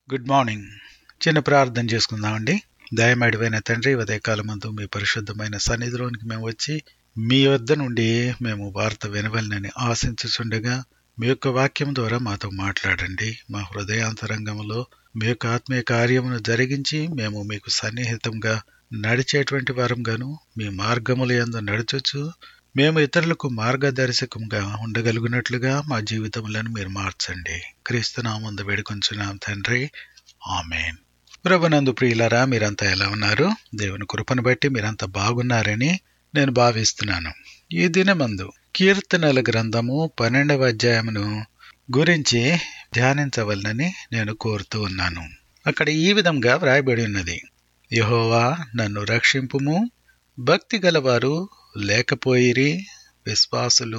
good morning చిన్న ప్రార్థన చేసుకుందామండి దయమడివైన తండ్రి ఉదయకాలమందు మీ పరిశుద్ధమైన సన్నిధిలోనికి మేము వచ్చి మీ వద్ద నుండి మేము వార్త వినవలనని ఆశించుచుండగా మీ యొక్క వాక్యం ద్వారా మాతో మాట్లాడండి మా హృదయాంతరంగంలో మీ యొక్క ఆత్మీయ కార్యమును జరిగించి మేము మీకు సన్నిహితంగా నడిచేటువంటి వారంగాను మీ మార్గముల యందు నడుచుచు మేము ఇతరులకు మార్గదర్శకంగా ఉండగలుగునట్లుగా మా జీవితములను మీరు మార్చండి క్రీస్తునామందు వేడుకొంచున్నాం తండ్రి ఆమెన్ ప్రభునందు ప్రియులారా మీరంతా ఎలా ఉన్నారు దేవుని కృపను బట్టి మీరంతా బాగున్నారని నేను భావిస్తున్నాను ఈ దినమందు కీర్తనల గ్రంథము పన్నెండవ అధ్యాయమును గురించి ధ్యానించవలనని నేను కోరుతూ ఉన్నాను అక్కడ ఈ విధంగా వ్రాయబడి ఉన్నది యహోవా నన్ను రక్షింపుము భక్తి గలవారు లేకపోయిరి విశ్వాసులు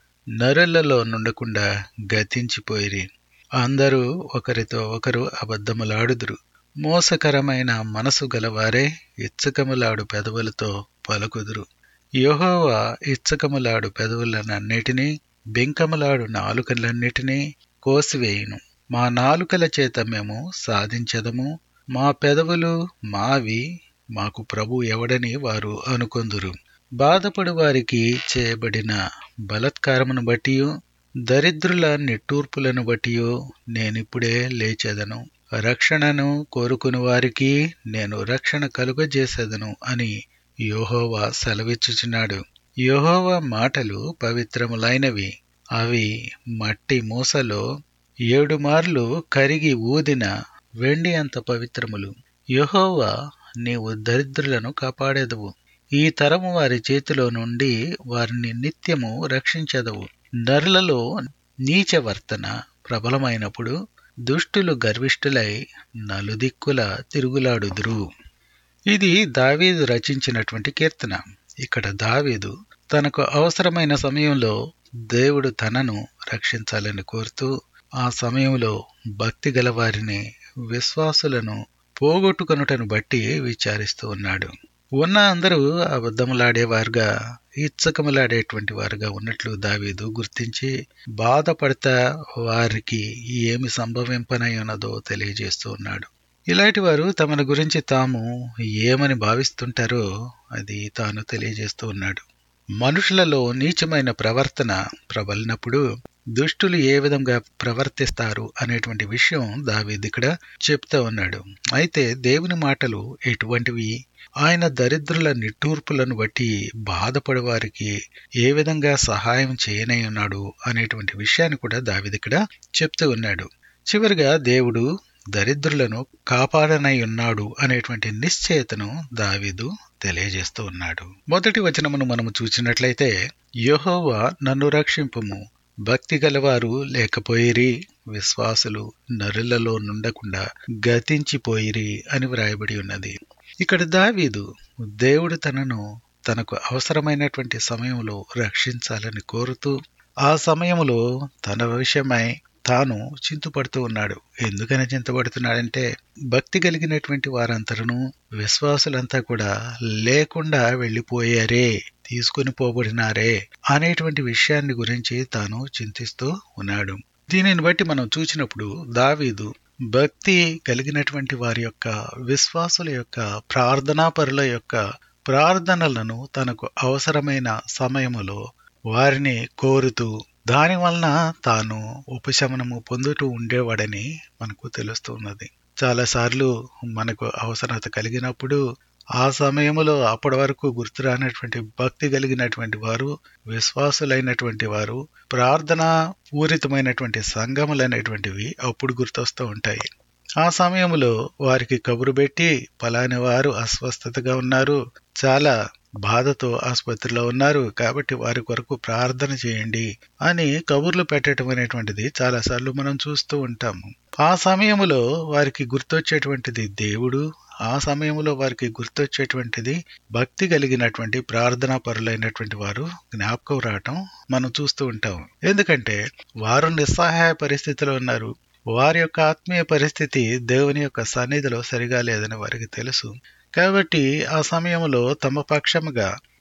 నరులలో నుండకుండా గతించిపోయిరి అందరూ ఒకరితో ఒకరు అబద్ధములాడుదురు మోసకరమైన మనసు గలవారే ఇచ్చకములాడు పెదవులతో పలుకుదురు యెహోవా ఇచ్చకములాడు పెదవులనన్నిటినీ బెంకములాడు నాలుకలన్నిటినీ కోసివేయును మా నాలుకల చేత మేము సాధించదము మా పెదవులు మావి మాకు ప్రభు ఎవడని వారు అనుకొందురు బాధపడు వారికి చేయబడిన బలత్కారమును బట్టి దరిద్రుల నిట్టూర్పులను బట్టి నేనిప్పుడే లేచెదను రక్షణను కోరుకుని వారికి నేను రక్షణ కలుగజేసేదను అని యోహోవా సెలవిచ్చుచున్నాడు యోహోవా మాటలు పవిత్రములైనవి అవి మట్టి మూసలో ఏడు మార్లు కరిగి ఊదిన వెండి అంత పవిత్రములు యహోవా నీవు దరిద్రులను కాపాడేదవు ఈ తరము వారి చేతిలో నుండి వారిని నిత్యము రక్షించదవు నరులలో నీచవర్తన ప్రబలమైనప్పుడు దుష్టులు గర్విష్ఠులై నలుదిక్కుల తిరుగులాడుదురు ఇది దావీదు రచించినటువంటి కీర్తన ఇక్కడ దావీదు తనకు అవసరమైన సమయంలో దేవుడు తనను రక్షించాలని కోరుతూ ఆ సమయంలో భక్తి గల వారిని విశ్వాసులను పోగొట్టుకొనుటను బట్టి విచారిస్తూ ఉన్నాడు ఉన్న అందరూ అబద్ధములాడేవారుగా ఇచ్చకములాడేటువంటి వారుగా ఉన్నట్లు దావీదు గుర్తించి బాధపడతా వారికి ఏమి సంభవింపనై ఉన్నదో తెలియజేస్తూ ఉన్నాడు ఇలాంటి వారు తమను గురించి తాము ఏమని భావిస్తుంటారో అది తాను తెలియజేస్తూ ఉన్నాడు మనుషులలో నీచమైన ప్రవర్తన ప్రబలినప్పుడు దుష్టులు ఏ విధంగా ప్రవర్తిస్తారు అనేటువంటి విషయం దావీది ఇక్కడ చెప్తా ఉన్నాడు అయితే దేవుని మాటలు ఎటువంటివి ఆయన దరిద్రుల నిట్టూర్పులను బట్టి బాధపడే వారికి ఏ విధంగా సహాయం చేయనై ఉన్నాడు అనేటువంటి విషయాన్ని కూడా దావిది ఇక్కడ చెప్తూ ఉన్నాడు చివరిగా దేవుడు దరిద్రులను కాపాడనై ఉన్నాడు అనేటువంటి నిశ్చయతను దావీదు తెలియజేస్తూ ఉన్నాడు మొదటి వచనమును మనము చూసినట్లయితే యహోవా నన్ను రక్షింపుము భక్తి గలవారు లేకపోయిరి విశ్వాసులు నరులలో నుండకుండా గతించిపోయిరి అని వ్రాయబడి ఉన్నది ఇక్కడ దావీదు దేవుడు తనను తనకు అవసరమైనటువంటి సమయంలో రక్షించాలని కోరుతూ ఆ సమయంలో తన విషయమై తాను చింతపడుతూ ఉన్నాడు ఎందుకని చింతపడుతున్నాడంటే భక్తి కలిగినటువంటి వారంతరను విశ్వాసులంతా కూడా లేకుండా వెళ్ళిపోయారే తీసుకుని పోబడినారే అనేటువంటి విషయాన్ని గురించి తాను చింతిస్తూ ఉన్నాడు దీనిని బట్టి మనం చూసినప్పుడు దావీదు భక్తి కలిగినటువంటి వారి యొక్క విశ్వాసుల యొక్క ప్రార్థనాపరుల యొక్క ప్రార్థనలను తనకు అవసరమైన సమయములో వారిని కోరుతూ దాని వలన తాను ఉపశమనము పొందుతూ ఉండేవాడని మనకు తెలుస్తున్నది చాలాసార్లు మనకు అవసరత కలిగినప్పుడు ఆ సమయంలో అప్పటి వరకు గుర్తురానటువంటి భక్తి కలిగినటువంటి వారు విశ్వాసులైనటువంటి వారు ప్రార్థన పూరితమైనటువంటి సంఘములైనటువంటివి అప్పుడు గుర్తొస్తూ ఉంటాయి ఆ సమయంలో వారికి కబురు పెట్టి పలాని వారు అస్వస్థతగా ఉన్నారు చాలా బాధతో ఆసుపత్రిలో ఉన్నారు కాబట్టి వారి కొరకు ప్రార్థన చేయండి అని కబుర్లు పెట్టడం అనేటువంటిది చాలాసార్లు మనం చూస్తూ ఉంటాము ఆ సమయంలో వారికి గుర్తొచ్చేటువంటిది దేవుడు ఆ సమయంలో వారికి గుర్తొచ్చేటువంటిది భక్తి కలిగినటువంటి ప్రార్థనా పరులైనటువంటి వారు జ్ఞాపకం రావటం మనం చూస్తూ ఉంటాం ఎందుకంటే వారు నిస్సహాయ పరిస్థితిలో ఉన్నారు వారి యొక్క ఆత్మీయ పరిస్థితి దేవుని యొక్క సన్నిధిలో సరిగా లేదని వారికి తెలుసు కాబట్టి ఆ సమయంలో తమ పక్షముగా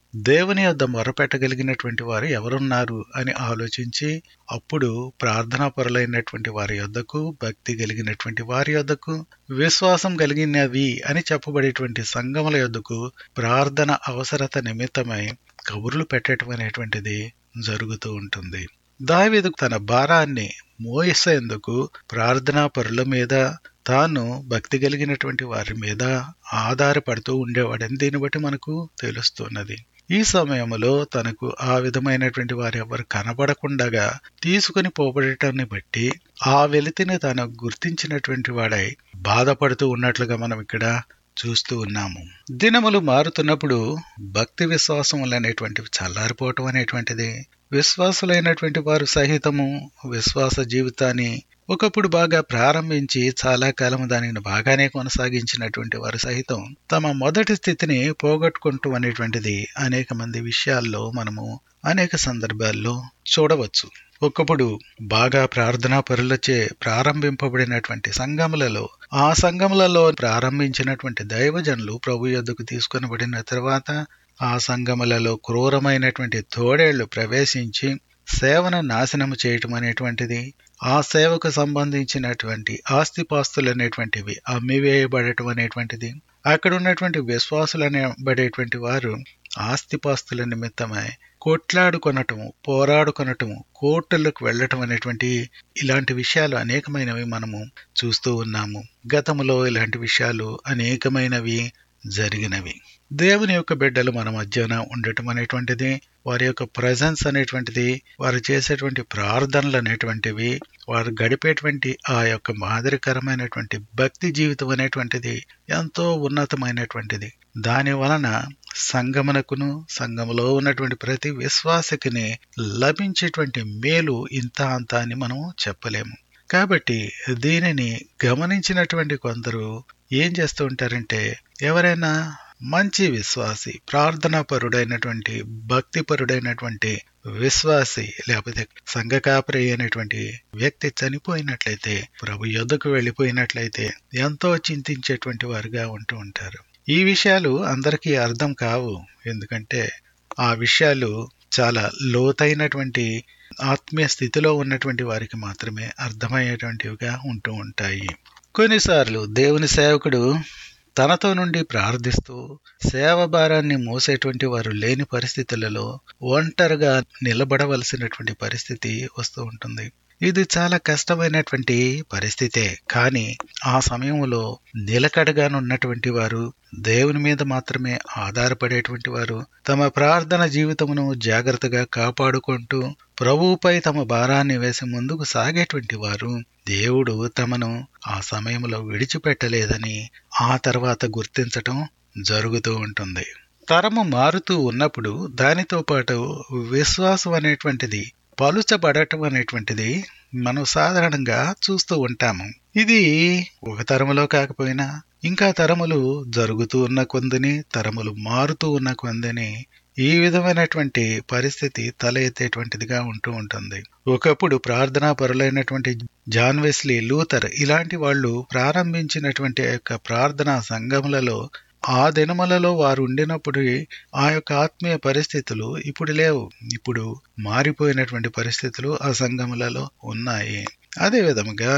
దేవుని యొద్ద మొరపెట్టగలిగినటువంటి వారు ఎవరున్నారు అని ఆలోచించి అప్పుడు ప్రార్థనా పరులైనటువంటి వారి యొద్దకు భక్తి కలిగినటువంటి వారి యొద్దకు విశ్వాసం కలిగినవి అని చెప్పబడేటువంటి సంఘముల యొద్దకు ప్రార్థన అవసరత నిమిత్తమై కబుర్లు పెట్టడం అనేటువంటిది జరుగుతూ ఉంటుంది దావీదు తన భారాన్ని మోసేందుకు ప్రార్థనా పరుల మీద తాను భక్తి కలిగినటువంటి వారి మీద ఆధారపడుతూ ఉండేవాడని దీన్ని బట్టి మనకు తెలుస్తున్నది ఈ సమయంలో తనకు ఆ విధమైనటువంటి వారు ఎవరు కనబడకుండగా తీసుకుని పోబడటాన్ని బట్టి ఆ వెలితిని తాను గుర్తించినటువంటి వాడై బాధపడుతూ ఉన్నట్లుగా మనం ఇక్కడ చూస్తూ ఉన్నాము దినములు మారుతున్నప్పుడు భక్తి విశ్వాసములు అనేటువంటివి చల్లారిపోవటం అనేటువంటిది విశ్వాసులైనటువంటి వారు సహితము విశ్వాస జీవితాన్ని ఒకప్పుడు బాగా ప్రారంభించి చాలా కాలం దానిని బాగానే కొనసాగించినటువంటి వారు సహితం తమ మొదటి స్థితిని పోగొట్టుకుంటూ అనేటువంటిది అనేక మంది విషయాల్లో మనము అనేక సందర్భాల్లో చూడవచ్చు ఒకప్పుడు బాగా ప్రార్థనా పరులచే ప్రారంభింపబడినటువంటి సంఘములలో ఆ సంఘములలో ప్రారంభించినటువంటి దైవజనులు ప్రభు యొద్దకు తీసుకొనబడిన తర్వాత ఆ సంఘములలో క్రూరమైనటువంటి తోడేళ్లు ప్రవేశించి సేవను నాశనము చేయటం అనేటువంటిది ఆ సేవకు సంబంధించినటువంటి ఆస్తిపాస్తులు అనేటువంటివి అమ్మివేయబడటం అనేటువంటిది అక్కడ ఉన్నటువంటి విశ్వాసులు అనబడేటువంటి వారు ఆస్తిపాస్తుల నిమిత్తమై కొట్లాడుకొనటము పోరాడుకొనటము కోర్టులకు వెళ్ళటం అనేటువంటి ఇలాంటి విషయాలు అనేకమైనవి మనము చూస్తూ ఉన్నాము గతంలో ఇలాంటి విషయాలు అనేకమైనవి జరిగినవి దేవుని యొక్క బిడ్డలు మన మధ్యన ఉండటం అనేటువంటిది వారి యొక్క ప్రజెన్స్ అనేటువంటిది వారు చేసేటువంటి ప్రార్థనలు అనేటువంటివి వారు గడిపేటువంటి ఆ యొక్క మాదిరికరమైనటువంటి భక్తి జీవితం అనేటువంటిది ఎంతో ఉన్నతమైనటువంటిది దాని వలన సంగమునకును సంఘములో ఉన్నటువంటి ప్రతి విశ్వాసకిని లభించేటువంటి మేలు ఇంత అంత అని మనం చెప్పలేము కాబట్టి దీనిని గమనించినటువంటి కొందరు ఏం చేస్తూ ఉంటారంటే ఎవరైనా మంచి విశ్వాసి ప్రార్థనా పరుడైనటువంటి భక్తి పరుడైనటువంటి విశ్వాసి లేకపోతే సంఘ కాపరి అయినటువంటి వ్యక్తి చనిపోయినట్లయితే ప్రభు యొద్దకు వెళ్ళిపోయినట్లయితే ఎంతో చింతించేటువంటి వారుగా ఉంటూ ఉంటారు ఈ విషయాలు అందరికీ అర్థం కావు ఎందుకంటే ఆ విషయాలు చాలా లోతైనటువంటి ఆత్మీయ స్థితిలో ఉన్నటువంటి వారికి మాత్రమే అర్థమయ్యేటువంటివిగా ఉంటూ ఉంటాయి కొన్నిసార్లు దేవుని సేవకుడు తనతో నుండి ప్రార్థిస్తూ సేవ భారాన్ని మోసేటువంటి వారు లేని పరిస్థితులలో ఒంటరిగా నిలబడవలసినటువంటి పరిస్థితి వస్తూ ఉంటుంది ఇది చాలా కష్టమైనటువంటి పరిస్థితే కానీ ఆ సమయంలో నిలకడగానున్నటువంటి వారు దేవుని మీద మాత్రమే ఆధారపడేటువంటి వారు తమ ప్రార్థన జీవితమును జాగ్రత్తగా కాపాడుకుంటూ ప్రభువుపై తమ భారాన్ని వేసి ముందుకు సాగేటువంటి వారు దేవుడు తమను ఆ సమయంలో విడిచిపెట్టలేదని ఆ తర్వాత గుర్తించటం జరుగుతూ ఉంటుంది తరము మారుతూ ఉన్నప్పుడు దానితో పాటు విశ్వాసం అనేటువంటిది పలుచబడటం అనేటువంటిది మనం సాధారణంగా చూస్తూ ఉంటాము ఇది ఒక తరములో కాకపోయినా ఇంకా తరములు జరుగుతూ ఉన్న కొందిని తరములు మారుతూ ఉన్న కొందిని ఈ విధమైనటువంటి పరిస్థితి తల ఎత్తేటువంటిదిగా ఉంటూ ఉంటుంది ఒకప్పుడు ప్రార్థనా పరులైనటువంటి జాన్ వెస్లీ లూథర్ ఇలాంటి వాళ్ళు ప్రారంభించినటువంటి యొక్క ప్రార్థనా సంఘములలో ఆ దినములలో వారు ఉండినప్పుడు ఆ యొక్క ఆత్మీయ పరిస్థితులు ఇప్పుడు లేవు ఇప్పుడు మారిపోయినటువంటి పరిస్థితులు ఆ సంఘములలో ఉన్నాయి అదే విధముగా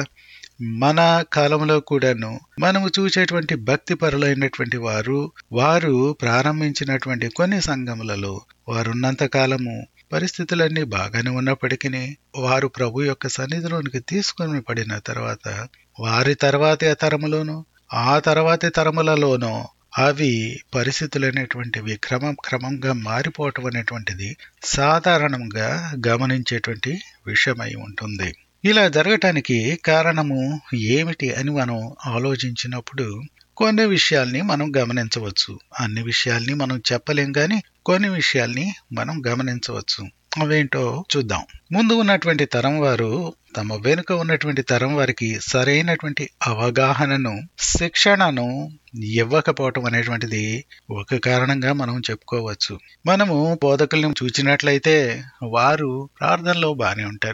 మన కాలంలో కూడాను మనము చూసేటువంటి భక్తి పరులైనటువంటి వారు వారు ప్రారంభించినటువంటి కొన్ని సంఘములలో వారున్నంత కాలము పరిస్థితులన్నీ బాగానే ఉన్నప్పటికీ వారు ప్రభు యొక్క సన్నిధిలోనికి తీసుకొని పడిన తర్వాత వారి తర్వాతి తరములోను ఆ తర్వాతి తరములలోనూ అవి పరిస్థితులు అనేటువంటివి క్రమం క్రమంగా మారిపోవటం అనేటువంటిది సాధారణంగా గమనించేటువంటి విషయమై ఉంటుంది ఇలా జరగటానికి కారణము ఏమిటి అని మనం ఆలోచించినప్పుడు కొన్ని విషయాల్ని మనం గమనించవచ్చు అన్ని విషయాల్ని మనం చెప్పలేం కానీ కొన్ని విషయాల్ని మనం గమనించవచ్చు అవేంటో చూద్దాం ముందు ఉన్నటువంటి తరం వారు తమ వెనుక ఉన్నటువంటి తరం వారికి సరైనటువంటి అవగాహనను శిక్షణను ఇవ్వకపోవటం అనేటువంటిది ఒక కారణంగా మనం చెప్పుకోవచ్చు మనము బోధకులను చూచినట్లయితే వారు ప్రార్థనలో బాగానే ఉంటారు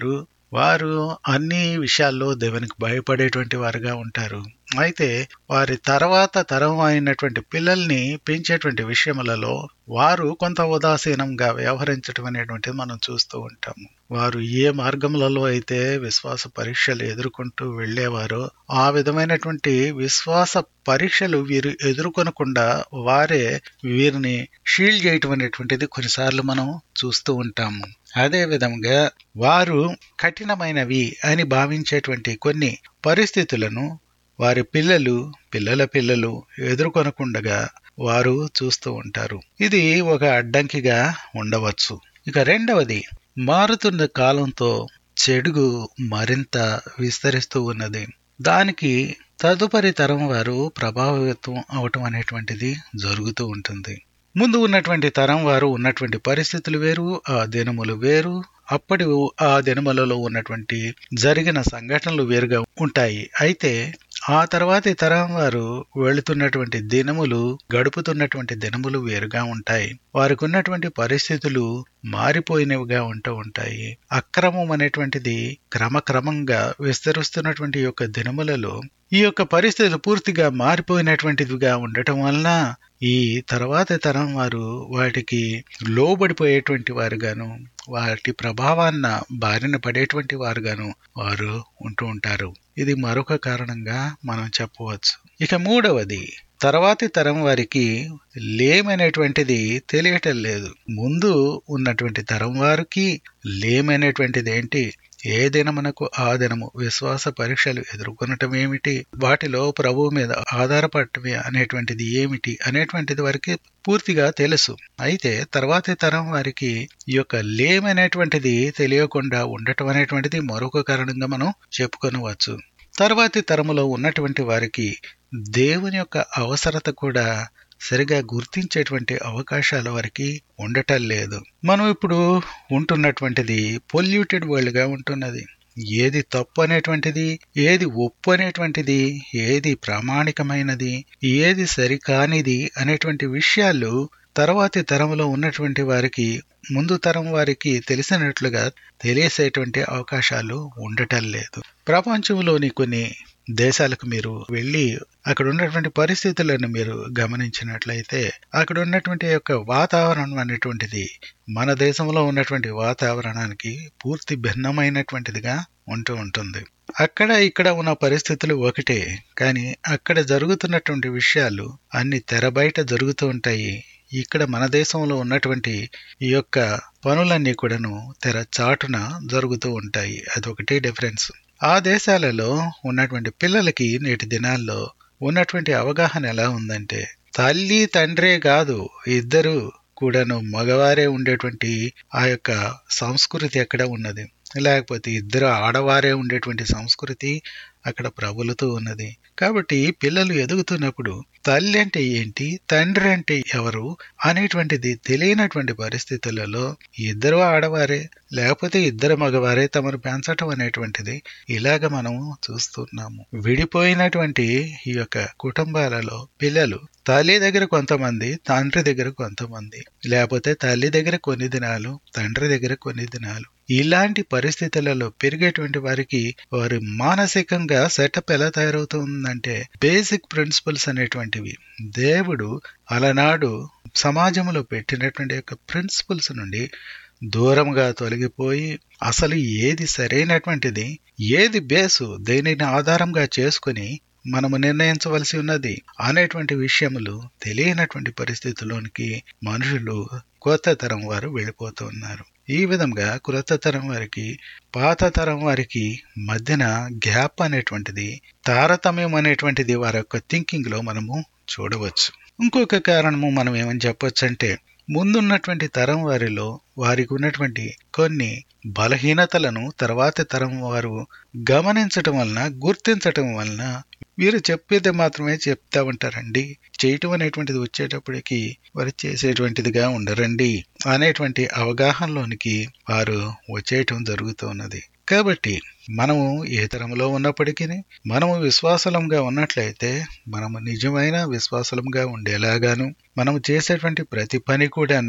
వారు అన్ని విషయాల్లో దేవునికి భయపడేటువంటి వారుగా ఉంటారు అయితే వారి తర్వాత తరం అయినటువంటి పిల్లల్ని పెంచేటువంటి విషయములలో వారు కొంత ఉదాసీనంగా వ్యవహరించడం అనేటువంటిది మనం చూస్తూ ఉంటాము వారు ఏ మార్గములలో అయితే విశ్వాస పరీక్షలు ఎదుర్కొంటూ వెళ్ళేవారో ఆ విధమైనటువంటి విశ్వాస పరీక్షలు వీరు ఎదుర్కొనకుండా వారే వీరిని షీల్డ్ చేయటం అనేటువంటిది కొన్నిసార్లు మనం చూస్తూ ఉంటాము అదే విధంగా వారు కఠినమైనవి అని భావించేటువంటి కొన్ని పరిస్థితులను వారి పిల్లలు పిల్లల పిల్లలు ఎదుర్కొనకుండగా వారు చూస్తూ ఉంటారు ఇది ఒక అడ్డంకిగా ఉండవచ్చు ఇక రెండవది మారుతున్న కాలంతో చెడుగు మరింత విస్తరిస్తూ ఉన్నది దానికి తదుపరి తరం వారు ప్రభావితం అవటం అనేటువంటిది జరుగుతూ ఉంటుంది ముందు ఉన్నటువంటి తరం వారు ఉన్నటువంటి పరిస్థితులు వేరు ఆ దినములు వేరు అప్పటి ఆ దినములలో ఉన్నటువంటి జరిగిన సంఘటనలు వేరుగా ఉంటాయి అయితే ఆ తర్వాతి తరం వారు వెళుతున్నటువంటి దినములు గడుపుతున్నటువంటి దినములు వేరుగా ఉంటాయి వారికి ఉన్నటువంటి పరిస్థితులు మారిపోయినవిగా ఉంటూ ఉంటాయి అక్రమం అనేటువంటిది క్రమక్రమంగా విస్తరిస్తున్నటువంటి యొక్క దినములలో ఈ యొక్క పరిస్థితులు పూర్తిగా మారిపోయినటువంటిదిగా ఉండటం వలన ఈ తర్వాతి తరం వారు వాటికి లోబడిపోయేటువంటి వారుగాను వాటి ప్రభావాన్న బారిన పడేటువంటి వారుగాను వారు ఉంటూ ఉంటారు ఇది మరొక కారణంగా మనం చెప్పవచ్చు ఇక మూడవది తర్వాతి తరం వారికి లేమనేటువంటిది తెలియటం లేదు ముందు ఉన్నటువంటి తరం వారికి లేమనేటువంటిది ఏంటి ఏ దినమునకు ఆ దినము విశ్వాస పరీక్షలు ఎదుర్కొనటం ఏమిటి వాటిలో ప్రభువు మీద ఆధారపడటమే అనేటువంటిది ఏమిటి అనేటువంటిది వారికి పూర్తిగా తెలుసు అయితే తర్వాతి తరం వారికి ఈ యొక్క లేమనేటువంటిది తెలియకుండా ఉండటం అనేటువంటిది మరొక కారణంగా మనం చెప్పుకొనవచ్చు తర్వాతి తరములో ఉన్నటువంటి వారికి దేవుని యొక్క అవసరత కూడా సరిగా గుర్తించేటువంటి అవకాశాలు వారికి ఉండటం లేదు మనం ఇప్పుడు ఉంటున్నటువంటిది పొల్యూటెడ్ వరల్డ్ గా ఉంటున్నది ఏది తప్పు అనేటువంటిది ఏది ఒప్పు అనేటువంటిది ఏది ప్రామాణికమైనది ఏది సరికానిది అనేటువంటి విషయాలు తర్వాతి తరంలో ఉన్నటువంటి వారికి ముందు తరం వారికి తెలిసినట్లుగా తెలియసేటువంటి అవకాశాలు ఉండటం లేదు ప్రపంచంలోని కొన్ని దేశాలకు మీరు వెళ్ళి అక్కడ ఉన్నటువంటి పరిస్థితులను మీరు గమనించినట్లయితే అక్కడ ఉన్నటువంటి యొక్క వాతావరణం అనేటువంటిది మన దేశంలో ఉన్నటువంటి వాతావరణానికి పూర్తి భిన్నమైనటువంటిదిగా ఉంటూ ఉంటుంది అక్కడ ఇక్కడ ఉన్న పరిస్థితులు ఒకటే కానీ అక్కడ జరుగుతున్నటువంటి విషయాలు అన్ని తెర బయట జరుగుతూ ఉంటాయి ఇక్కడ మన దేశంలో ఉన్నటువంటి ఈ యొక్క పనులన్నీ కూడాను తెర చాటున జరుగుతూ ఉంటాయి అదొకటి డిఫరెన్స్ ఆ దేశాలలో ఉన్నటువంటి పిల్లలకి నేటి దినాల్లో ఉన్నటువంటి అవగాహన ఎలా ఉందంటే తల్లి తండ్రే కాదు ఇద్దరు కూడాను మగవారే ఉండేటువంటి ఆ యొక్క సంస్కృతి ఎక్కడ ఉన్నది లేకపోతే ఇద్దరు ఆడవారే ఉండేటువంటి సంస్కృతి అక్కడ ప్రబలుతూ ఉన్నది కాబట్టి పిల్లలు ఎదుగుతున్నప్పుడు తల్లి అంటే ఏంటి తండ్రి అంటే ఎవరు అనేటువంటిది తెలియనటువంటి పరిస్థితులలో ఇద్దరు ఆడవారే లేకపోతే ఇద్దరు మగవారే తమను పెంచటం అనేటువంటిది ఇలాగ మనం చూస్తున్నాము విడిపోయినటువంటి ఈ యొక్క కుటుంబాలలో పిల్లలు తల్లి దగ్గర కొంతమంది తండ్రి దగ్గర కొంతమంది లేకపోతే తల్లి దగ్గర కొన్ని దినాలు తండ్రి దగ్గర కొన్ని దినాలు ఇలాంటి పరిస్థితులలో పెరిగేటువంటి వారికి వారి మానసికంగా సెటప్ ఎలా తయారవుతుందంటే బేసిక్ ప్రిన్సిపల్స్ అనేటువంటివి దేవుడు అలనాడు సమాజంలో పెట్టినటువంటి యొక్క ప్రిన్సిపల్స్ నుండి దూరంగా తొలగిపోయి అసలు ఏది సరైనటువంటిది ఏది బేసు దేనిని ఆధారంగా చేసుకుని మనము నిర్ణయించవలసి ఉన్నది అనేటువంటి విషయములు తెలియనటువంటి పరిస్థితుల్లోనికి మనుషులు కొత్త తరం వారు వెళ్ళిపోతూ ఉన్నారు ఈ విధంగా క్రొత్త తరం వారికి పాత తరం వారికి మధ్యన గ్యాప్ అనేటువంటిది తారతమ్యం అనేటువంటిది వారి యొక్క థింకింగ్ లో మనము చూడవచ్చు ఇంకొక కారణము మనం ఏమని చెప్పొచ్చు అంటే ముందున్నటువంటి తరం వారిలో వారికి ఉన్నటువంటి కొన్ని బలహీనతలను తర్వాతి తరం వారు గమనించటం వలన గుర్తించటం వలన వీరు చెప్పేది మాత్రమే చెప్తా ఉంటారండి చేయటం అనేటువంటిది వచ్చేటప్పటికి వారు చేసేటువంటిదిగా ఉండరండి అనేటువంటి అవగాహనలోనికి వారు వచ్చేయటం జరుగుతున్నది కాబట్టి మనము ఏ తరంలో ఉన్నప్పటికీ మనము విశ్వాసలంగా ఉన్నట్లయితే మనము నిజమైన విశ్వాసలంగా ఉండేలాగాను మనము చేసేటువంటి ప్రతి పని కూడాను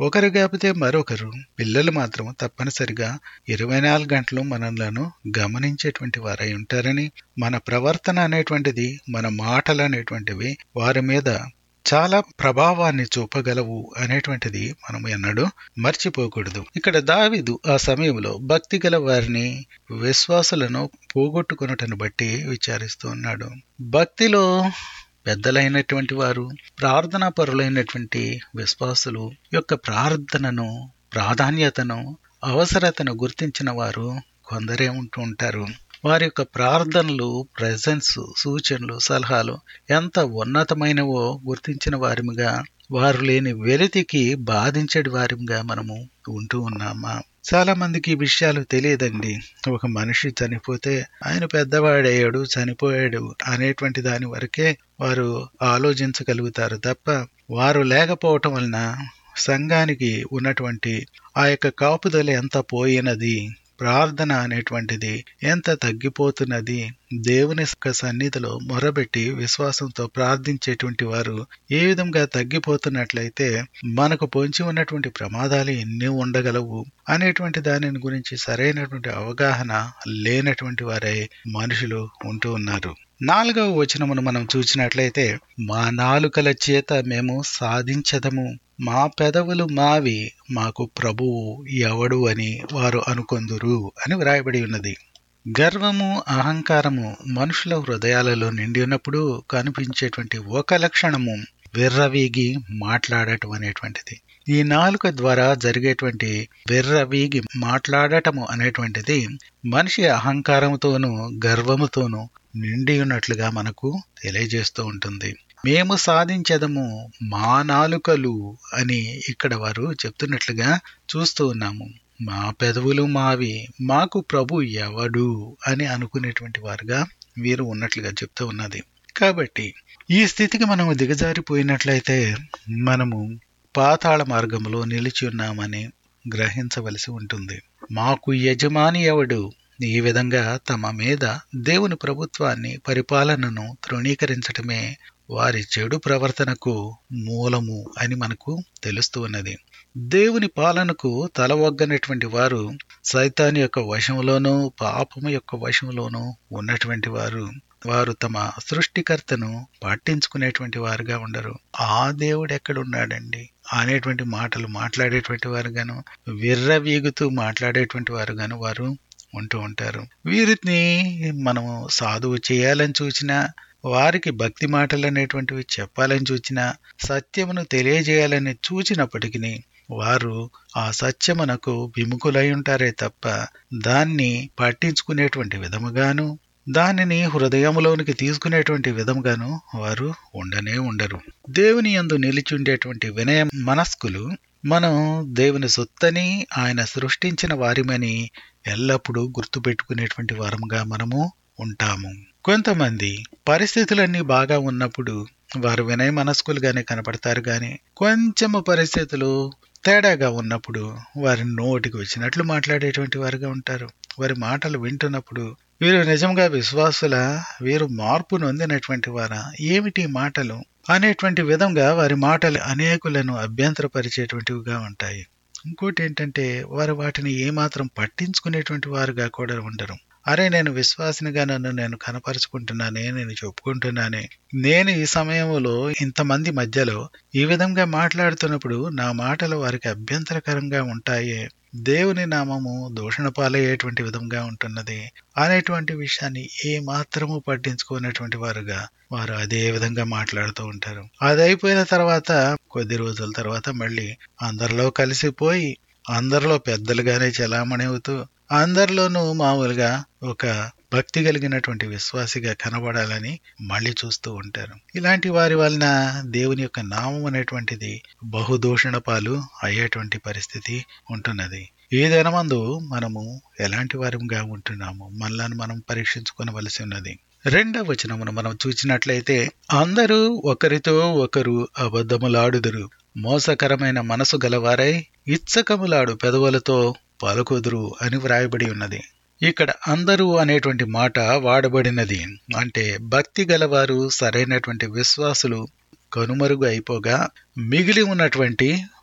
ఒకరు కాకపోతే మరొకరు పిల్లలు మాత్రం తప్పనిసరిగా ఇరవై నాలుగు గంటలు మనలను గమనించేటువంటి వారై ఉంటారని మన ప్రవర్తన అనేటువంటిది మన మాటలు అనేటువంటివి వారి మీద చాలా ప్రభావాన్ని చూపగలవు అనేటువంటిది మనం ఎన్నడూ మర్చిపోకూడదు ఇక్కడ దావిదు ఆ సమయంలో భక్తి గల వారిని విశ్వాసులను పోగొట్టుకున్నటను బట్టి విచారిస్తూ ఉన్నాడు భక్తిలో పెద్దలైనటువంటి వారు ప్రార్థనా పరులైనటువంటి విశ్వాసులు యొక్క ప్రార్థనను ప్రాధాన్యతను అవసరతను గుర్తించిన వారు కొందరే ఉంటూ ఉంటారు వారి యొక్క ప్రార్థనలు ప్రజెన్స్ సూచనలు సలహాలు ఎంత ఉన్నతమైనవో గుర్తించిన వారిగా వారు లేని వెలితికి బాధించడి వారిగా మనము ఉంటూ ఉన్నామా చాలా మందికి ఈ విషయాలు తెలియదండి ఒక మనిషి చనిపోతే ఆయన పెద్దవాడయ్యాడు చనిపోయాడు అనేటువంటి దాని వరకే వారు ఆలోచించగలుగుతారు తప్ప వారు లేకపోవటం వలన సంఘానికి ఉన్నటువంటి ఆ యొక్క కాపుదల ఎంత పోయినది ప్రార్థన అనేటువంటిది ఎంత తగ్గిపోతున్నది దేవుని సన్నిధిలో మొరబెట్టి విశ్వాసంతో ప్రార్థించేటువంటి వారు ఏ విధంగా తగ్గిపోతున్నట్లయితే మనకు పొంచి ఉన్నటువంటి ప్రమాదాలు ఎన్ని ఉండగలవు అనేటువంటి దానిని గురించి సరైనటువంటి అవగాహన లేనటువంటి వారై మనుషులు ఉంటూ ఉన్నారు నాలుగవ వచనమును మనం చూసినట్లయితే మా నాలుకల చేత మేము సాధించదము మా పెదవులు మావి మాకు ప్రభువు ఎవడు అని వారు అనుకొందురు అని వ్రాయబడి ఉన్నది గర్వము అహంకారము మనుషుల హృదయాలలో నిండి ఉన్నప్పుడు కనిపించేటువంటి ఒక లక్షణము విర్రవీగి మాట్లాడటం అనేటువంటిది ఈ నాలుక ద్వారా జరిగేటువంటి విర్రవీగి మాట్లాడటము అనేటువంటిది మనిషి అహంకారముతోనూ గర్వముతోనూ నిండి ఉన్నట్లుగా మనకు తెలియజేస్తూ ఉంటుంది మేము సాధించదము మా నాలుకలు అని ఇక్కడ వారు చెప్తున్నట్లుగా చూస్తూ ఉన్నాము మా పెదవులు మావి మాకు ప్రభు ఎవడు అని అనుకునేటువంటి వారుగా వీరు ఉన్నట్లుగా చెప్తూ ఉన్నది కాబట్టి ఈ స్థితికి మనము దిగజారిపోయినట్లయితే మనము పాతాళ మార్గంలో నిలిచి ఉన్నామని గ్రహించవలసి ఉంటుంది మాకు యజమాని ఎవడు ఈ విధంగా తమ మీద దేవుని ప్రభుత్వాన్ని పరిపాలనను తృణీకరించటమే వారి చెడు ప్రవర్తనకు మూలము అని మనకు తెలుస్తూ ఉన్నది దేవుని పాలనకు తల ఒగ్గనటువంటి వారు సైతాన్ యొక్క వశంలోనూ పాపము యొక్క వశంలోనూ ఉన్నటువంటి వారు వారు తమ సృష్టికర్తను పట్టించుకునేటువంటి వారుగా ఉండరు ఆ దేవుడు ఎక్కడున్నాడండి అనేటువంటి మాటలు మాట్లాడేటువంటి వారుగాను విర్రవీగుతూ మాట్లాడేటువంటి వారుగాను వారు ఉంటూ ఉంటారు వీరిని మనము సాధువు చేయాలని చూసినా వారికి భక్తి మాటలు అనేటువంటివి చెప్పాలని చూచినా సత్యమును తెలియజేయాలని చూచినప్పటికీ వారు ఆ సత్యమునకు విముఖులై ఉంటారే తప్ప దాన్ని పట్టించుకునేటువంటి విధముగాను దానిని హృదయంలోనికి తీసుకునేటువంటి విధముగాను వారు ఉండనే ఉండరు దేవుని యందు నిలిచి ఉండేటువంటి వినయ మనస్కులు మనం దేవుని సొత్తని ఆయన సృష్టించిన వారిమని ఎల్లప్పుడూ గుర్తుపెట్టుకునేటువంటి వారముగా మనము ఉంటాము కొంతమంది పరిస్థితులన్నీ బాగా ఉన్నప్పుడు వారు వినయ మనస్కులుగానే కనపడతారు గాని కొంచెము పరిస్థితులు తేడాగా ఉన్నప్పుడు వారి నోటికి వచ్చినట్లు మాట్లాడేటువంటి వారుగా ఉంటారు వారి మాటలు వింటున్నప్పుడు వీరు నిజంగా విశ్వాసుల వీరు మార్పు నొందినటువంటి వారా ఏమిటి మాటలు అనేటువంటి విధంగా వారి మాటలు అనేకులను అభ్యంతరపరిచేటువంటివిగా ఉంటాయి ఇంకోటి ఏంటంటే వారు వాటిని ఏమాత్రం పట్టించుకునేటువంటి వారుగా కూడా ఉండరు అరే నేను విశ్వాసినిగా నన్ను నేను కనపరుచుకుంటున్నానే నేను చెప్పుకుంటున్నానే నేను ఈ సమయంలో ఇంతమంది మధ్యలో ఈ విధంగా మాట్లాడుతున్నప్పుడు నా మాటలు వారికి అభ్యంతరకరంగా ఉంటాయే దేవుని నామము దూషణ పాలయ్యేటువంటి విధంగా ఉంటున్నది అనేటువంటి విషయాన్ని ఏ మాత్రము పట్టించుకునేటువంటి వారుగా వారు అదే విధంగా మాట్లాడుతూ ఉంటారు అది అయిపోయిన తర్వాత కొద్ది రోజుల తర్వాత మళ్ళీ అందరిలో కలిసిపోయి అందరిలో పెద్దలుగానే చలామణి అవుతూ అందరిలోనూ మామూలుగా ఒక భక్తి కలిగినటువంటి విశ్వాసిగా కనబడాలని మళ్ళీ చూస్తూ ఉంటారు ఇలాంటి వారి వలన దేవుని యొక్క నామం అనేటువంటిది బహుదూషణ పాలు అయ్యేటువంటి పరిస్థితి ఉంటున్నది ఈ దినమందు మనము ఎలాంటి వారంగా ఉంటున్నాము మనలను మనం పరీక్షించుకోవలసి ఉన్నది రెండవ వచనమును మనం చూసినట్లయితే అందరూ ఒకరితో ఒకరు అబద్ధములాడుదురు మోసకరమైన మనసు గలవారై ఇచ్చకములాడు పెదవులతో పలుకుదురు అని వ్రాయబడి ఉన్నది ఇక్కడ అందరూ అనేటువంటి మాట వాడబడినది అంటే భక్తి గలవారు సరైనటువంటి విశ్వాసులు కనుమరుగు అయిపోగా మిగిలి ఉన్నటువంటి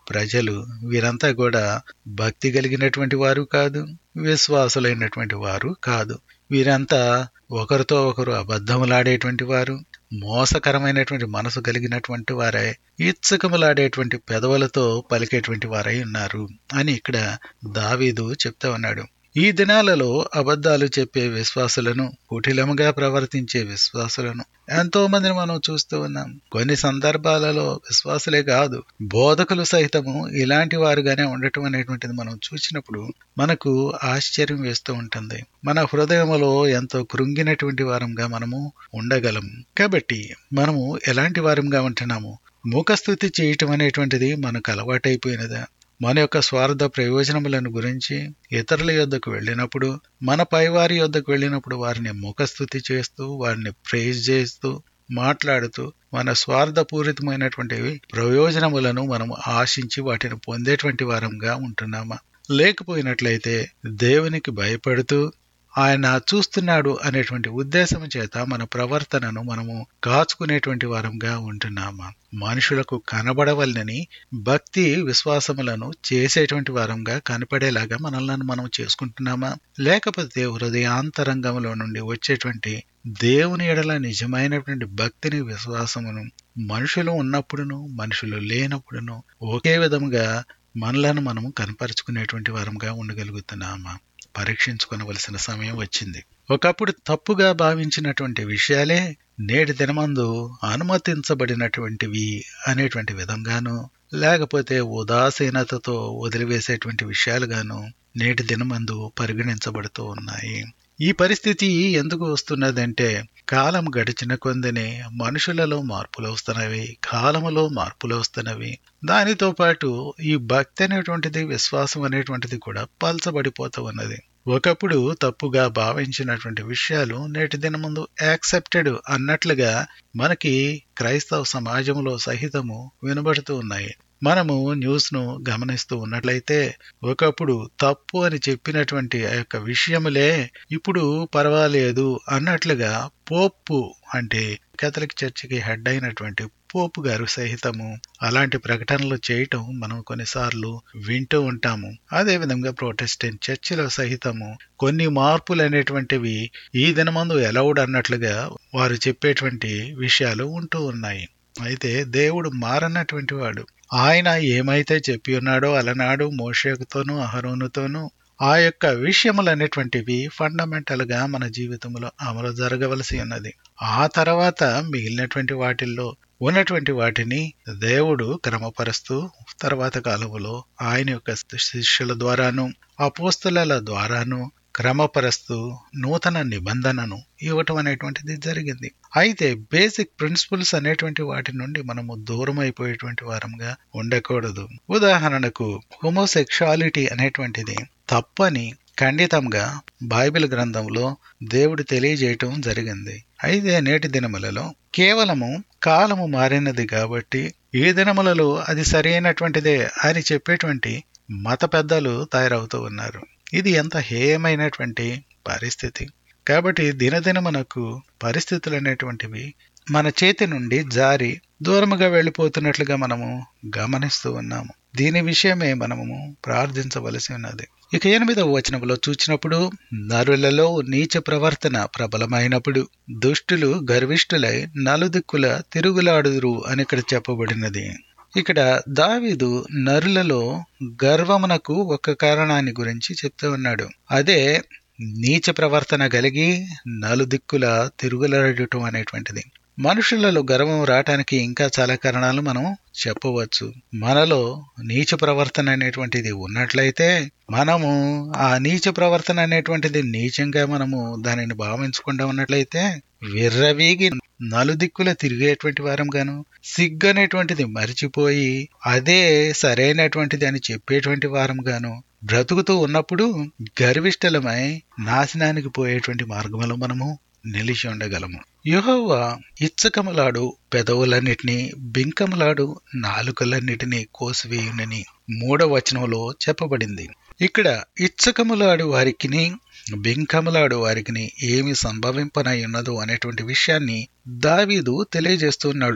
ప్రజలు వీరంతా కూడా భక్తి కలిగినటువంటి వారు కాదు విశ్వాసులైనటువంటి వారు కాదు వీరంతా ఒకరితో ఒకరు అబద్ధములాడేటువంటి వారు మోసకరమైనటువంటి మనసు కలిగినటువంటి వారే ఇచ్చకములాడేటువంటి పెదవులతో పలికేటువంటి వారై ఉన్నారు అని ఇక్కడ దావీదు చెప్తా ఉన్నాడు ఈ దినాలలో అబద్ధాలు చెప్పే విశ్వాసులను కుటిలముగా ప్రవర్తించే విశ్వాసులను ఎంతో మందిని మనం చూస్తూ ఉన్నాం కొన్ని సందర్భాలలో విశ్వాసులే కాదు బోధకులు సైతము ఇలాంటి వారుగానే ఉండటం అనేటువంటిది మనం చూసినప్పుడు మనకు ఆశ్చర్యం వేస్తూ ఉంటుంది మన హృదయములో ఎంతో కృంగినటువంటి వారంగా మనము ఉండగలం కాబట్టి మనము ఎలాంటి వారంగా ఉంటున్నాము మూకస్థుతి చేయటం అనేటువంటిది మనకు అలవాటైపోయినదా మన యొక్క స్వార్థ ప్రయోజనములను గురించి ఇతరుల యొద్దకు వెళ్ళినప్పుడు మన పైవారి యొద్దకు వెళ్ళినప్పుడు వారిని ముఖస్థుతి చేస్తూ వారిని ప్రేజ్ చేస్తూ మాట్లాడుతూ మన స్వార్థపూరితమైనటువంటి ప్రయోజనములను మనం ఆశించి వాటిని పొందేటువంటి వారంగా ఉంటున్నామా లేకపోయినట్లయితే దేవునికి భయపడుతూ ఆయన చూస్తున్నాడు అనేటువంటి ఉద్దేశం చేత మన ప్రవర్తనను మనము కాచుకునేటువంటి వారంగా ఉంటున్నామా మనుషులకు కనబడవలనని భక్తి విశ్వాసములను చేసేటువంటి వారంగా కనపడేలాగా మనల్ని మనం చేసుకుంటున్నామా లేకపోతే హృదయాంతరంగంలో నుండి వచ్చేటువంటి దేవుని ఎడల నిజమైనటువంటి భక్తిని విశ్వాసమును మనుషులు ఉన్నప్పుడును మనుషులు లేనప్పుడును ఒకే విధముగా మనలను మనము కనపరుచుకునేటువంటి వారంగా ఉండగలుగుతున్నామా పరీక్షించుకోవలసిన సమయం వచ్చింది ఒకప్పుడు తప్పుగా భావించినటువంటి విషయాలే నేటి దినమందు అనుమతించబడినటువంటివి అనేటువంటి విధంగాను లేకపోతే ఉదాసీనతతో వదిలివేసేటువంటి విషయాలుగాను నేటి దినమందు పరిగణించబడుతూ ఉన్నాయి ఈ పరిస్థితి ఎందుకు వస్తున్నదంటే కాలం గడిచిన కొందిని మనుషులలో మార్పులు వస్తున్నవి కాలములో మార్పులు వస్తున్నవి దానితో పాటు ఈ భక్తి అనేటువంటిది విశ్వాసం అనేటువంటిది కూడా పల్చబడిపోతూ ఉన్నది ఒకప్పుడు తప్పుగా భావించినటువంటి విషయాలు నేటి దినముందు యాక్సెప్టెడ్ అన్నట్లుగా మనకి క్రైస్తవ సమాజంలో సహితము వినబడుతూ ఉన్నాయి మనము న్యూస్ ను గమనిస్తూ ఉన్నట్లయితే ఒకప్పుడు తప్పు అని చెప్పినటువంటి ఆ యొక్క విషయములే ఇప్పుడు పర్వాలేదు అన్నట్లుగా పోపు అంటే కేథలిక్ చర్చికి హెడ్ అయినటువంటి పోపు గారు సహితము అలాంటి ప్రకటనలు చేయటం మనం కొన్నిసార్లు వింటూ ఉంటాము అదేవిధంగా ప్రొటెస్టెంట్ చర్చిలో సహితము కొన్ని మార్పులు అనేటువంటివి ఈ దినమందు ఎలవుడ్ అన్నట్లుగా వారు చెప్పేటువంటి విషయాలు ఉంటూ ఉన్నాయి అయితే దేవుడు మారన్నటువంటి వాడు ఆయన ఏమైతే చెప్పి ఉన్నాడో అలనాడు మోషేకుతోనూ అహరోనుతోనూ ఆ యొక్క విషయములు అనేటువంటివి ఫండమెంటల్ గా మన జీవితంలో అమలు జరగవలసి ఉన్నది ఆ తర్వాత మిగిలినటువంటి వాటిల్లో ఉన్నటువంటి వాటిని దేవుడు క్రమపరుస్తూ తర్వాత కాలంలో ఆయన యొక్క శిష్యుల ద్వారాను అపోస్తుల ద్వారాను క్రమపరుస్తూ నూతన నిబంధనను ఇవ్వటం అనేటువంటిది జరిగింది అయితే బేసిక్ ప్రిన్సిపల్స్ అనేటువంటి వాటి నుండి మనము దూరం అయిపోయేటువంటి వారంగా ఉండకూడదు ఉదాహరణకు హోమోసెక్షువాలిటీ అనేటువంటిది తప్పని ఖండితంగా బైబిల్ గ్రంథంలో దేవుడు తెలియజేయటం జరిగింది అయితే నేటి దినములలో కేవలము కాలము మారినది కాబట్టి ఈ దినములలో అది సరైనటువంటిదే అని చెప్పేటువంటి మత పెద్దలు తయారవుతూ ఉన్నారు ఇది ఎంత హేయమైనటువంటి పరిస్థితి కాబట్టి దినదినమునకు పరిస్థితులు అనేటువంటివి మన చేతి నుండి జారి దూరముగా వెళ్ళిపోతున్నట్లుగా మనము గమనిస్తూ ఉన్నాము దీని విషయమే మనము ప్రార్థించవలసి ఉన్నది ఇక ఎనిమిదవ వచనంలో చూచినప్పుడు నరులలో నీచ ప్రవర్తన ప్రబలమైనప్పుడు దుష్టులు గర్విష్ఠులై నలుదిక్కుల తిరుగులాడుదురు అని ఇక్కడ చెప్పబడినది ఇక్కడ దావీదు నరులలో గర్వమునకు ఒక కారణాన్ని గురించి చెప్తూ ఉన్నాడు అదే నీచ ప్రవర్తన కలిగి నలుదిక్కుల తిరుగులాడటం అనేటువంటిది మనుషులలో గర్వం రావటానికి ఇంకా చాలా కారణాలు మనం చెప్పవచ్చు మనలో నీచ ప్రవర్తన అనేటువంటిది ఉన్నట్లయితే మనము ఆ నీచ ప్రవర్తన అనేటువంటిది నీచంగా మనము దానిని భావించకుండా ఉన్నట్లయితే విర్రవీగి నలుదిక్కుల తిరిగేటువంటి వారం గాను సిగ్గు అనేటువంటిది మరిచిపోయి అదే సరైనటువంటిది అని చెప్పేటువంటి వారం గాను బ్రతుకుతూ ఉన్నప్పుడు గర్విష్టలమై నాశనానికి పోయేటువంటి మార్గంలో మనము నిలిచి ఉండగలము యహోవా ఇచ్చకములాడు పెదవులన్నిటినీ బింకములాడు నాలుకలన్నిటినీ కోసివేయునని మూడవ వచనంలో చెప్పబడింది ఇక్కడ ఇచ్చకములాడు వారికిని బింకములాడు వారికిని ఏమి సంభవింపనై ఉన్నదో అనేటువంటి విషయాన్ని దావీదు తెలియజేస్తున్నాడు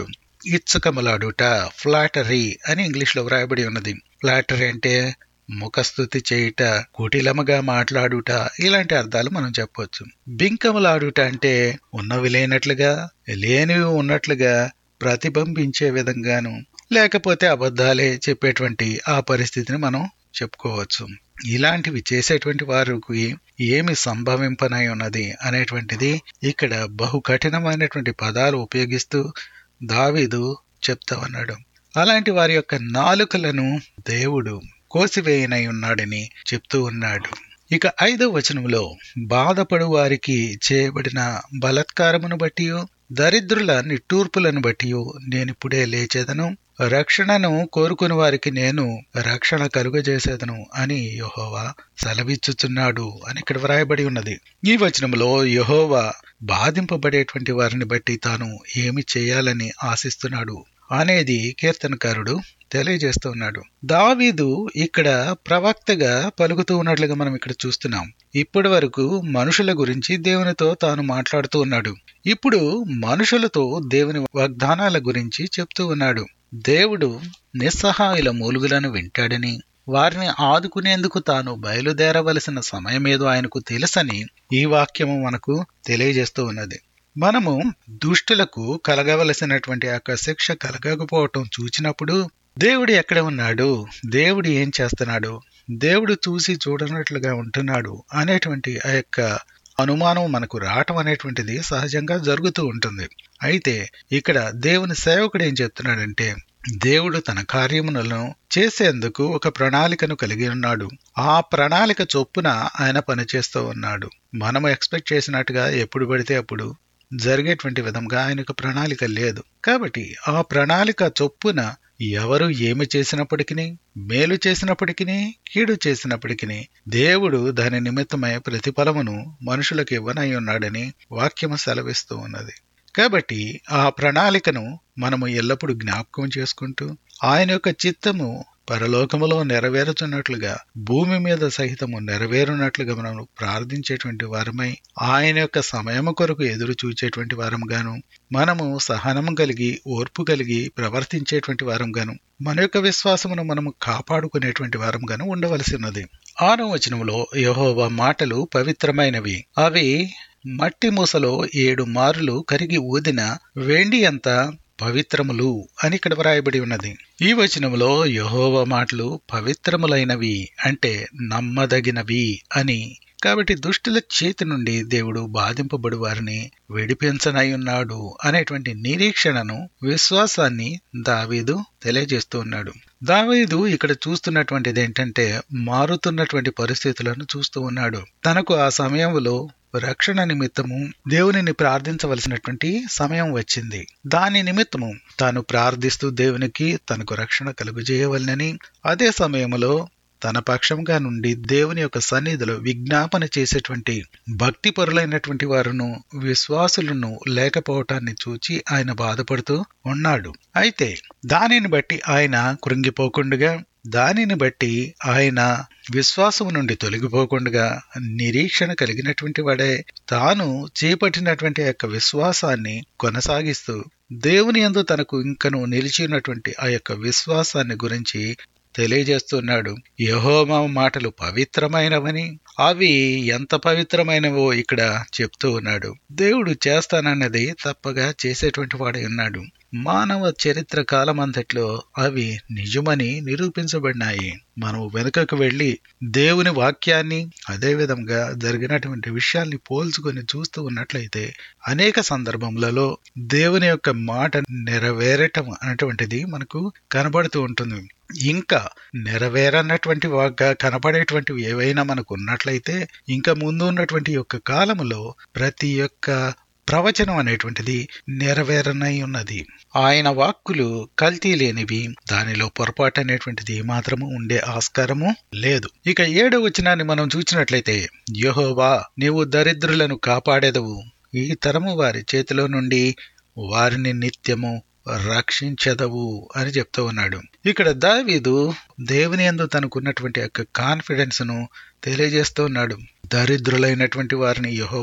ఇచ్చకములాడుట ఫ్లాటరీ అని ఇంగ్లీష్ లో వ్రాయబడి ఉన్నది ఫ్లాటరీ అంటే ముఖస్థుతి చేయుట కుటిలముగా మాట్లాడుట ఇలాంటి అర్థాలు మనం చెప్పవచ్చు బింకములాడుట అంటే ఉన్నవి లేనట్లుగా లేనివి ఉన్నట్లుగా ప్రతిబింబించే విధంగాను లేకపోతే అబద్ధాలే చెప్పేటువంటి ఆ పరిస్థితిని మనం చెప్పుకోవచ్చు ఇలాంటివి చేసేటువంటి వారికి ఏమి సంభవింపనై ఉన్నది అనేటువంటిది ఇక్కడ బహు కఠినమైనటువంటి పదాలు ఉపయోగిస్తూ దావీదు చెప్తా ఉన్నాడు అలాంటి వారి యొక్క నాలుకలను దేవుడు కోసివేయనై ఉన్నాడని చెప్తూ ఉన్నాడు ఇక ఐదవ వచనంలో బాధపడు వారికి చేయబడిన బలత్కారమును బట్టి దరిద్రుల నిట్టూర్పులను బట్టి నేనిప్పుడే లేచేదను రక్షణను కోరుకుని వారికి నేను రక్షణ కలుగజేసేదను అని యహోవా సెలవిచ్చుచున్నాడు అని ఇక్కడ వ్రాయబడి ఉన్నది ఈ వచనంలో యహోవా బాధింపబడేటువంటి వారిని బట్టి తాను ఏమి చేయాలని ఆశిస్తున్నాడు అనేది కీర్తనకారుడు తెలియజేస్తున్నాడు దావీదు ఇక్కడ ప్రవక్తగా పలుకుతూ ఉన్నట్లుగా మనం ఇక్కడ చూస్తున్నాం ఇప్పటి వరకు మనుషుల గురించి దేవునితో తాను మాట్లాడుతూ ఉన్నాడు ఇప్పుడు మనుషులతో దేవుని వాగ్దానాల గురించి చెప్తూ ఉన్నాడు దేవుడు నిస్సహాయుల మూలుగులను వింటాడని వారిని ఆదుకునేందుకు తాను బయలుదేరవలసిన సమయమేదో ఆయనకు తెలుసని ఈ వాక్యము మనకు తెలియజేస్తూ ఉన్నది మనము దుష్టులకు కలగవలసినటువంటి యొక్క శిక్ష కలగకపోవటం చూచినప్పుడు దేవుడు ఎక్కడ ఉన్నాడు దేవుడు ఏం చేస్తున్నాడు దేవుడు చూసి చూడనట్లుగా ఉంటున్నాడు అనేటువంటి ఆ యొక్క అనుమానం మనకు రావటం అనేటువంటిది సహజంగా జరుగుతూ ఉంటుంది అయితే ఇక్కడ దేవుని సేవకుడు ఏం చెప్తున్నాడంటే దేవుడు తన కార్యములను చేసేందుకు ఒక ప్రణాళికను కలిగి ఉన్నాడు ఆ ప్రణాళిక చొప్పున ఆయన పనిచేస్తూ ఉన్నాడు మనము ఎక్స్పెక్ట్ చేసినట్టుగా ఎప్పుడు పడితే అప్పుడు జరిగేటువంటి విధంగా ఆయనకు ప్రణాళిక లేదు కాబట్టి ఆ ప్రణాళిక చొప్పున ఎవరు ఏమి చేసినప్పటికీ మేలు చేసినప్పటికీ కీడు చేసినప్పటికీ దేవుడు దాని నిమిత్తమై ప్రతిఫలమును మనుషులకు ఇవ్వనై ఉన్నాడని వాక్యము సెలవిస్తూ ఉన్నది కాబట్టి ఆ ప్రణాళికను మనము ఎల్లప్పుడూ జ్ఞాపకం చేసుకుంటూ ఆయన యొక్క చిత్తము పరలోకములో నెరవేరుతున్నట్లుగా భూమి మీద సహితము నెరవేరునట్లుగా మనం ప్రార్థించేటువంటి వారమై ఆయన యొక్క సమయము కొరకు ఎదురు చూచేటువంటి వారంగాను మనము సహనము కలిగి ఓర్పు కలిగి ప్రవర్తించేటువంటి వారంగాను మన యొక్క విశ్వాసమును మనము కాపాడుకునేటువంటి వారంగాను ఉండవలసి ఉన్నది ఆరో వచనంలో యహోవా మాటలు పవిత్రమైనవి అవి మట్టి మూసలో ఏడు మారులు కరిగి ఊదిన వెండి అంత పవిత్రములు అని ఇక్కడ వ్రాయబడి ఉన్నది ఈ వచనంలో యహోవ మాటలు పవిత్రములైనవి అంటే నమ్మదగినవి అని కాబట్టి దుష్టుల చేతి నుండి దేవుడు బాధింపబడి వారిని విడిపించనై ఉన్నాడు అనేటువంటి నిరీక్షణను విశ్వాసాన్ని దావీదు తెలియజేస్తూ ఉన్నాడు దావీదు ఇక్కడ చూస్తున్నటువంటిది ఏంటంటే మారుతున్నటువంటి పరిస్థితులను చూస్తూ ఉన్నాడు తనకు ఆ సమయంలో రక్షణ నిమిత్తము దేవునిని ప్రార్థించవలసినటువంటి సమయం వచ్చింది దాని నిమిత్తము తాను ప్రార్థిస్తూ దేవునికి తనకు రక్షణ కలుగజేయవలనని అదే సమయంలో తన పక్షంగా నుండి దేవుని యొక్క సన్నిధిలో విజ్ఞాపన చేసేటువంటి భక్తి పరులైనటువంటి వారును విశ్వాసులను లేకపోవటాన్ని చూచి ఆయన బాధపడుతూ ఉన్నాడు అయితే దానిని బట్టి ఆయన కృంగిపోకుండగా దానిని బట్టి ఆయన విశ్వాసము నుండి తొలగిపోకుండా నిరీక్షణ కలిగినటువంటి వాడే తాను చేపట్టినటువంటి యొక్క విశ్వాసాన్ని కొనసాగిస్తూ దేవుని యందు తనకు ఇంకను నిలిచినటువంటి ఆ యొక్క విశ్వాసాన్ని గురించి తెలియజేస్తున్నాడు యహోమా మాటలు పవిత్రమైనవని అవి ఎంత పవిత్రమైనవో ఇక్కడ చెప్తూ ఉన్నాడు దేవుడు చేస్తానన్నది తప్పగా చేసేటువంటి వాడై ఉన్నాడు మానవ చరిత్ర కాలమంతట్లో అవి నిజమని నిరూపించబడినాయి మనం వెనుకకు వెళ్లి దేవుని వాక్యాన్ని అదే విధంగా జరిగినటువంటి విషయాల్ని పోల్చుకొని చూస్తూ ఉన్నట్లయితే అనేక సందర్భములలో దేవుని యొక్క మాట నెరవేరటం అనేటువంటిది మనకు కనబడుతూ ఉంటుంది ఇంకా నెరవేరన్నటువంటి వాగ్గా కనపడేటువంటివి ఏవైనా మనకు ఉన్నట్లయితే ఇంకా ముందు ఉన్నటువంటి యొక్క కాలములో ప్రతి యొక్క ప్రవచనం అనేటువంటిది నెరవేరనై ఉన్నది ఆయన వాక్కులు కల్తీ లేనివి దానిలో పొరపాటు అనేటువంటిది మాత్రము ఉండే ఆస్కారము లేదు ఇక ఏడో వచనాన్ని మనం చూసినట్లయితే యహోవా నీవు దరిద్రులను కాపాడేదవు ఈ తరము వారి చేతిలో నుండి వారిని నిత్యము రక్షించదవు అని చెప్తూ ఉన్నాడు ఇక్కడ దావీదు దేవుని ఎందు తనకున్నటువంటి యొక్క కాన్ఫిడెన్స్ ను తెలియజేస్తూ ఉన్నాడు దరిద్రులైనటువంటి వారిని యహోవా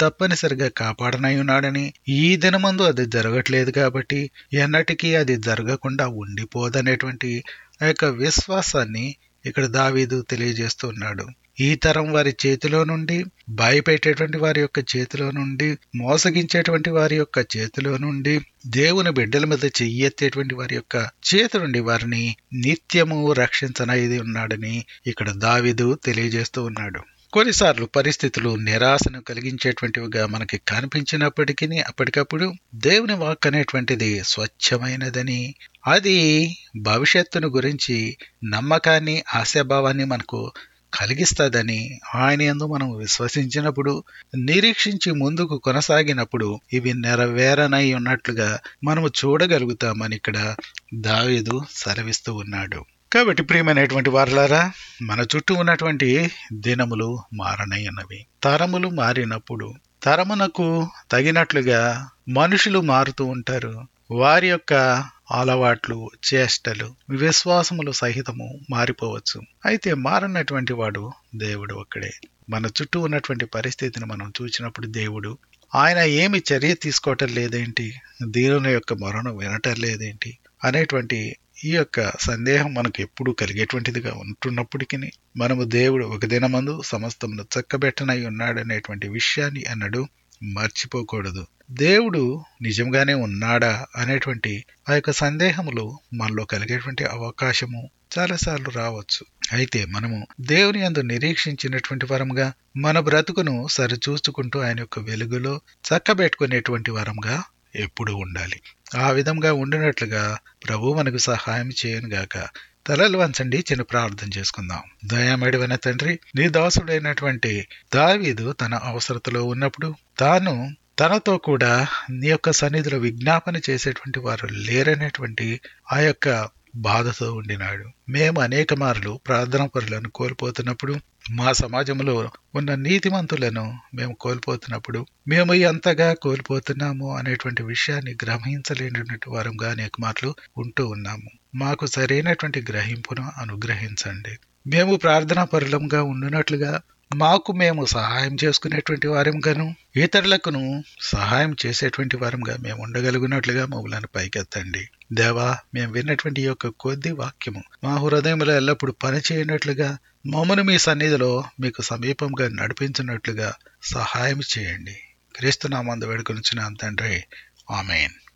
తప్పనిసరిగా కాపాడనై ఉన్నాడని ఈ దినమందు అది జరగట్లేదు కాబట్టి ఎన్నటికీ అది జరగకుండా ఉండిపోదనేటువంటి ఆ యొక్క విశ్వాసాన్ని ఇక్కడ దావీదు తెలియజేస్తూ ఉన్నాడు ఈ తరం వారి చేతిలో నుండి భయపెట్టేటువంటి వారి యొక్క చేతిలో నుండి మోసగించేటువంటి వారి యొక్క చేతిలో నుండి దేవుని బిడ్డల మీద చెయ్యెత్తేటువంటి వారి యొక్క చేతి నుండి వారిని నిత్యము రక్షించనైది ఉన్నాడని ఇక్కడ దావీదు తెలియజేస్తూ ఉన్నాడు కొన్నిసార్లు పరిస్థితులు నిరాశను కలిగించేటువంటివిగా మనకి కనిపించినప్పటికీ అప్పటికప్పుడు దేవుని వాక్ అనేటువంటిది స్వచ్ఛమైనదని అది భవిష్యత్తును గురించి నమ్మకాన్ని ఆశాభావాన్ని మనకు కలిగిస్తుందని ఆయన ఎందు మనం విశ్వసించినప్పుడు నిరీక్షించి ముందుకు కొనసాగినప్పుడు ఇవి నెరవేరనై ఉన్నట్లుగా మనము చూడగలుగుతామని ఇక్కడ దావీదు సెలవిస్తూ ఉన్నాడు కాబట్టి ప్రియమైనటువంటి వారులారా మన చుట్టూ ఉన్నటువంటి దినములు మారనై ఉన్నవి తరములు మారినప్పుడు తరమునకు తగినట్లుగా మనుషులు మారుతూ ఉంటారు వారి యొక్క అలవాట్లు చేష్టలు విశ్వాసములు సహితము మారిపోవచ్చు అయితే మారనటువంటి వాడు దేవుడు ఒక్కడే మన చుట్టూ ఉన్నటువంటి పరిస్థితిని మనం చూసినప్పుడు దేవుడు ఆయన ఏమి చర్య తీసుకోవటం లేదేంటి దేవుని యొక్క మరణం వినటం లేదేంటి అనేటువంటి ఈ యొక్క సందేహం మనకు ఎప్పుడు కలిగేటువంటిదిగా ఉంటున్నప్పటికీ మనము దేవుడు ఒక దినమందు సమస్తమును చక్కబెట్టనై ఉన్నాడనేటువంటి విషయాన్ని అన్నడు మర్చిపోకూడదు దేవుడు నిజంగానే ఉన్నాడా అనేటువంటి ఆ యొక్క సందేహములు మనలో కలిగేటువంటి అవకాశము చాలాసార్లు రావచ్చు అయితే మనము దేవుని అందు నిరీక్షించినటువంటి వరంగా మన బ్రతుకును సరిచూసుకుంటూ ఆయన యొక్క వెలుగులో చక్కబెట్టుకునేటువంటి వరంగా ఎప్పుడు ఉండాలి ఆ విధంగా ఉండినట్లుగా ప్రభు మనకు సహాయం చేయనుగాక తలలు వంచండి చిన్న ప్రార్థన చేసుకుందాం దయామడివైన తండ్రి నీ దాసుడైనటువంటి దావీదు తన అవసరతలో ఉన్నప్పుడు తాను తనతో కూడా నీ యొక్క సన్నిధిలో విజ్ఞాపన చేసేటువంటి వారు లేరనేటువంటి ఆ యొక్క బాధతో ఉండినాడు మేము అనేక మార్లు ప్రార్థన పరులను కోల్పోతున్నప్పుడు మా సమాజంలో ఉన్న నీతిమంతులను మేము కోల్పోతున్నప్పుడు మేము ఎంతగా కోల్పోతున్నాము అనేటువంటి విషయాన్ని గ్రహించలేనటువంటి వారంగా అనేక మార్లు ఉంటూ ఉన్నాము మాకు సరైనటువంటి గ్రహింపును అనుగ్రహించండి మేము ప్రార్థనా పరులంగా ఉండునట్లుగా మాకు మేము సహాయం చేసుకునేటువంటి వారంగాను ఇతరులకును సహాయం చేసేటువంటి వారంగా మేము ఉండగలిగినట్లుగా మమ్మల్ని పైకెత్తండి దేవా మేము విన్నటువంటి ఈ యొక్క కొద్ది వాక్యము మా హృదయంలో ఎల్లప్పుడూ పనిచేయనట్లుగా మమ్మను మీ సన్నిధిలో మీకు సమీపంగా నడిపించినట్లుగా సహాయం చేయండి క్రీస్తునామందు వేడుకొనిచ్చిన తండ్రి ఆమెన్